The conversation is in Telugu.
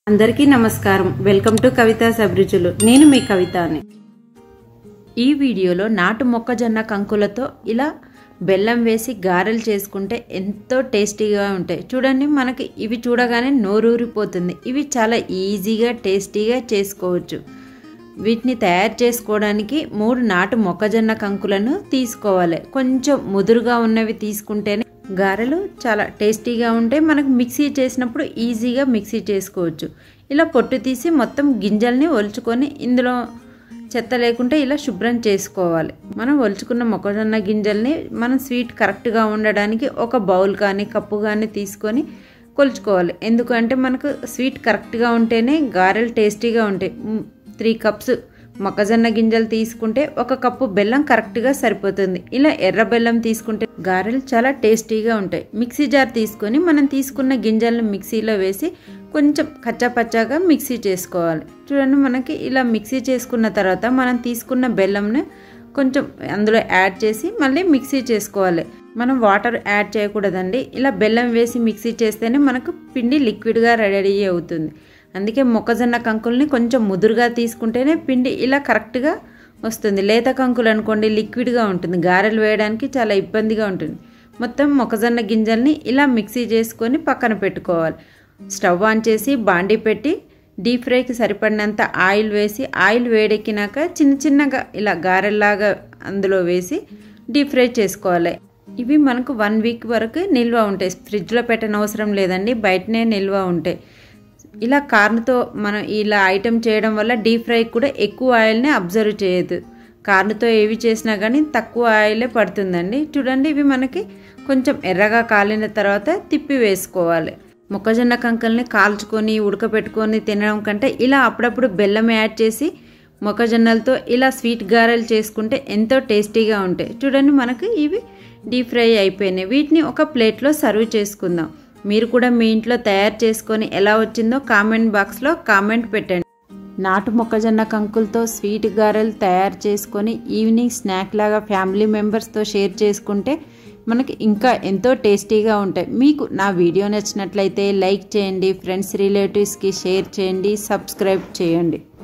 అందరికీ నమస్కారం వెల్కమ్ టు కవితా అభిరుచులు నేను మీ కవితాని ఈ వీడియోలో నాటు మొక్కజొన్న కంకులతో ఇలా బెల్లం వేసి గారెలు చేసుకుంటే ఎంతో టేస్టీగా ఉంటాయి చూడండి మనకి ఇవి చూడగానే నోరూరిపోతుంది ఇవి చాలా ఈజీగా టేస్టీగా చేసుకోవచ్చు వీటిని తయారు చేసుకోవడానికి మూడు నాటు మొక్కజొన్న కంకులను తీసుకోవాలి కొంచెం ముదురుగా ఉన్నవి తీసుకుంటేనే గారెలు చాలా టేస్టీగా ఉంటాయి మనకు మిక్సీ చేసినప్పుడు ఈజీగా మిక్సీ చేసుకోవచ్చు ఇలా పొట్టు తీసి మొత్తం గింజల్ని ఒలుచుకొని ఇందులో చెత్త లేకుంటే ఇలా శుభ్రం చేసుకోవాలి మనం ఒలుచుకున్న మొక్కజొన్న గింజల్ని మనం స్వీట్ కరెక్ట్గా ఉండడానికి ఒక బౌల్ కానీ కప్పు కానీ తీసుకొని కొలుచుకోవాలి ఎందుకంటే మనకు స్వీట్ కరెక్ట్గా ఉంటేనే గారెలు టేస్టీగా ఉంటాయి త్రీ కప్స్ మొక్కజొన్న గింజలు తీసుకుంటే ఒక కప్పు బెల్లం కరెక్ట్గా సరిపోతుంది ఇలా ఎర్ర బెల్లం తీసుకుంటే గారెలు చాలా టేస్టీగా ఉంటాయి మిక్సీ జార్ తీసుకొని మనం తీసుకున్న గింజలను మిక్సీలో వేసి కొంచెం కచ్చాపచ్చాగా మిక్సీ చేసుకోవాలి చూడండి మనకి ఇలా మిక్సీ చేసుకున్న తర్వాత మనం తీసుకున్న బెల్లంని కొంచెం అందులో యాడ్ చేసి మళ్ళీ మిక్సీ చేసుకోవాలి మనం వాటర్ యాడ్ చేయకూడదండి ఇలా బెల్లం వేసి మిక్సీ చేస్తేనే మనకు పిండి లిక్విడ్గా రెడీ అవుతుంది అందుకే మొక్కజొన్న కంకుల్ని కొంచెం ముదురుగా తీసుకుంటేనే పిండి ఇలా కరెక్ట్గా వస్తుంది లేత కంకులు అనుకోండి లిక్విడ్గా ఉంటుంది గారెలు వేయడానికి చాలా ఇబ్బందిగా ఉంటుంది మొత్తం మొక్కజొన్న గింజల్ని ఇలా మిక్సీ చేసుకొని పక్కన పెట్టుకోవాలి స్టవ్ ఆన్ చేసి బాండీ పెట్టి డీప్ ఫ్రైకి సరిపడినంత ఆయిల్ వేసి ఆయిల్ వేడెక్కినాక చిన్న చిన్నగా ఇలా గారెల్లాగా అందులో వేసి డీప్ ఫ్రై చేసుకోవాలి ఇవి మనకు వన్ వీక్ వరకు నిల్వ ఉంటాయి ఫ్రిడ్జ్లో పెట్టనవసరం లేదండి బయటనే నిల్వ ఉంటాయి ఇలా కార్న్తో మనం ఇలా ఐటెం చేయడం వల్ల డీప్ ఫ్రై కూడా ఎక్కువ ఆయిల్ని అబ్జర్వ్ చేయదు కార్న్తో ఏవి చేసినా కానీ తక్కువ ఆయిలే పడుతుందండి చూడండి ఇవి మనకి కొంచెం ఎర్రగా కాలిన తర్వాత తిప్పి వేసుకోవాలి మొక్కజొన్న కంకల్ని కాల్చుకొని ఉడకపెట్టుకొని తినడం కంటే ఇలా అప్పుడప్పుడు బెల్లం యాడ్ చేసి మొక్కజొన్నలతో ఇలా స్వీట్ గారెలు చేసుకుంటే ఎంతో టేస్టీగా ఉంటాయి చూడండి మనకి ఇవి డీప్ ఫ్రై అయిపోయినాయి వీటిని ఒక ప్లేట్లో సర్వ్ చేసుకుందాం మీరు కూడా మీ ఇంట్లో తయారు చేసుకొని ఎలా వచ్చిందో కామెంట్ బాక్స్లో కామెంట్ పెట్టండి నాటు మొక్కజొన్న కంకులతో స్వీట్ గారెలు తయారు చేసుకొని ఈవినింగ్ స్నాక్ లాగా ఫ్యామిలీ మెంబర్స్తో షేర్ చేసుకుంటే మనకి ఇంకా ఎంతో టేస్టీగా ఉంటాయి మీకు నా వీడియో నచ్చినట్లయితే లైక్ చేయండి ఫ్రెండ్స్ రిలేటివ్స్కి షేర్ చేయండి సబ్స్క్రైబ్ చేయండి